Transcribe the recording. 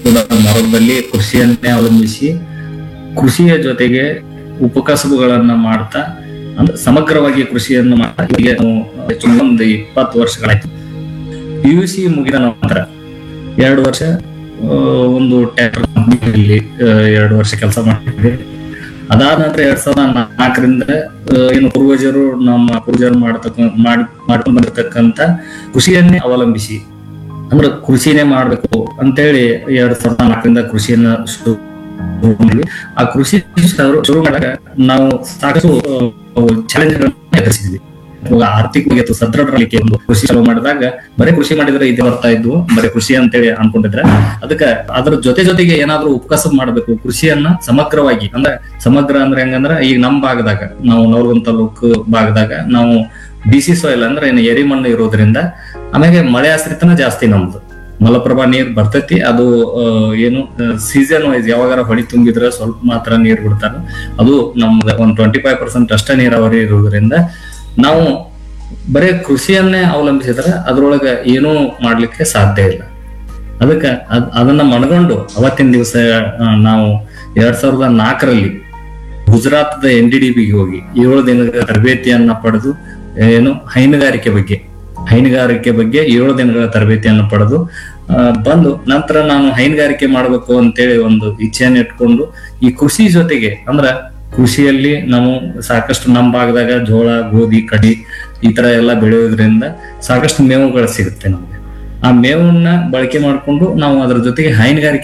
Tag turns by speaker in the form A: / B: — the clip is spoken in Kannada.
A: ಮರದಲ್ಲಿ ಕೃಷಿಯನ್ನೇ ಅವಲಂಬಿಸಿ ಕೃಷಿಯ ಜೊತೆಗೆ ಉಪಕಸಬುಗಳನ್ನ ಮಾಡ್ತಾ ಅಂದ್ರೆ ಸಮಗ್ರವಾಗಿ ಕೃಷಿಯನ್ನು ಮಾಡ್ತಾ ಈಗ ನಾವು ಹೆಚ್ಚು ಒಂದು ಇಪ್ಪತ್ತು ವರ್ಷಗಳಾಯ್ತು ಪಿ ಯು ಸಿ ಮುಗಿದ ನಂತರ ಎರಡು ವರ್ಷ ಆ, ಒಂದು ಟ್ಯಾಕ್ಟರ್ ಕಂಪ್ನಿಯಲ್ಲಿ ಎರಡು ವರ್ಷ ಕೆಲಸ ಮಾಡಿದ್ದೆ ಅದಾದ ನಂತರ ಎರಡ್ ಸಾವಿರದ ನಾಲ್ಕರಿಂದ ಆ, ಏನು ಪೂರ್ವಜರು ನಮ್ಮ ಪೂರ್ವಜರು ಮಾಡತಕ್ಕ ಮಾಡಿ ಮಾಡ್ಕೊಂಡು ಬಂದಿರತಕ್ಕಂತ ಕೃಷಿಯನ್ನೇ ಅವಲಂಬಿಸಿ ಅಂದ್ರೆ ಕೃಷಿನೇ ಮಾಡ್ಬೇಕು ಅಂತೇಳಿ ಎರಡ್ ಸಾವಿರದ ನಾಲ್ಕರಿಂದ ಕೃಷಿಯನ್ನ ಶುರು ಮಾಡಿದ್ವಿ ಆ ಕೃಷಿ ಶುರು ಶುರು ಮಾಡಿದಾಗ ನಾವು ಸಾಕಷ್ಟು ಚಾಲೆಂಜ್ಗಳನ್ನ ಎದುರಿಸಿದ್ವಿ ಇವಾಗ ಆರ್ಥಿಕವಾಗಿ ಅಥವಾ ಸದೃಢಲಿಕ್ಕೆ ಒಂದು ಕೃಷಿ ಚಾಲೂ ಮಾಡಿದಾಗ ಬರೀ ಕೃಷಿ ಮಾಡಿದ್ರೆ ಇದೇ ಬರ್ತಾ ಇದ್ವು ಬರೀ ಕೃಷಿ ಅಂತೇಳಿ ಅನ್ಕೊಂಡಿದ್ರೆ ಅದಕ್ಕೆ ಅದ್ರ ಜೊತೆ ಜೊತೆಗೆ ಏನಾದ್ರೂ ಉಪಕಸಬ್ ಮಾಡಬೇಕು ಕೃಷಿಯನ್ನ ಸಮಗ್ರವಾಗಿ ಅಂದ್ರೆ ಸಮಗ್ರ ಅಂದ್ರೆ ಹೆಂಗಂದ್ರ ಈಗ ನಮ್ ಭಾಗದಾಗ ನಾವು ನವಲಗುಂದ ತಾಲೂಕು ಭಾಗದಾಗ ನಾವು ಬಿಸಿ ಸಾಯಿಲ್ ಅಂದ್ರೆ ಏನು ಎರಿ ಮಣ್ಣು ಇರೋದ್ರಿಂದ ಆಮೇಲೆ ಮಳೆ ಆಶ್ರಿತನ ಜಾಸ್ತಿ ನಮ್ದು ಮಲಪ್ರಭಾ ನೀರ್ ಬರ್ತೈತಿ ಅದು ಆ, ಏನು ಸೀಸನ್ ವೈಸ್ ಯಾವಾಗಾರ ಹೊಳಿ ತುಂಬಿದ್ರೆ ಸ್ವಲ್ಪ ಮಾತ್ರ ನೀರ್ ಬಿಡ್ತಾರ ಅದು ನಮ್ಗೆ ಒಂದ್ ಟ್ವೆಂಟಿ ಫೈವ್ ಪರ್ಸೆಂಟ್ ಅಷ್ಟೇ ನೀರಾವರಿ ಇರೋದ್ರಿಂದ ನಾವು ಬರೇ ಕೃಷಿಯನ್ನೇ ಅವಲಂಬಿಸಿದ್ರೆ ಅದ್ರೊಳಗ ಏನೂ ಮಾಡ್ಲಿಕ್ಕೆ ಸಾಧ್ಯ ಇಲ್ಲ ಅದಕ್ಕೆ ಅದ್ ಅದನ್ನ ಮನಗೊಂಡು ಅವತ್ತಿನ ದಿವಸ ನಾವು ಎರಡ್ ಸಾವಿರದ ನಾಲ್ಕರಲ್ಲಿ ಗುಜರಾತ್ದ ಎನ್ ಡಿ ಡಿ ಬಿಗೆ ಹೋಗಿ ಏಳು ದಿನಗಳ ತರಬೇತಿಯನ್ನ ಪಡೆದು ಏನು ಹೈನುಗಾರಿಕೆ ಬಗ್ಗೆ ಹೈನುಗಾರಿಕೆ ಬಗ್ಗೆ ಏಳು ದಿನಗಳ ತರಬೇತಿಯನ್ನು ಪಡೆದು ಆ, ಬಂದು ನಂತರ ನಾನು ಹೈನುಗಾರಿಕೆ ಮಾಡಬೇಕು ಅಂತೇಳಿ ಒಂದು ಇಚ್ಛೆಯನ್ನು ಇಟ್ಕೊಂಡು ಈ ಕೃಷಿ ಜೊತೆಗೆ ಅಂದ್ರ ಕೃಷಿಯಲ್ಲಿ ನಾವು ಸಾಕಷ್ಟು ನಮ್ಮ ಭಾಗದಾಗ ಜೋಳ ಗೋಧಿ ಕಡಿ ಈ ತರ ಎಲ್ಲ ಬೆಳೆಯೋದ್ರಿಂದ ಸಾಕಷ್ಟು ಮೇವುಗಳು ಸಿಗುತ್ತೆ ನಮ್ಗೆ ಆ ಮೇವನ್ನ ಬಳಕೆ ಮಾಡಿಕೊಂಡು ನಾವು ಅದ್ರ ಜೊತೆಗೆ ಹೈನುಗಾರಿಕೆ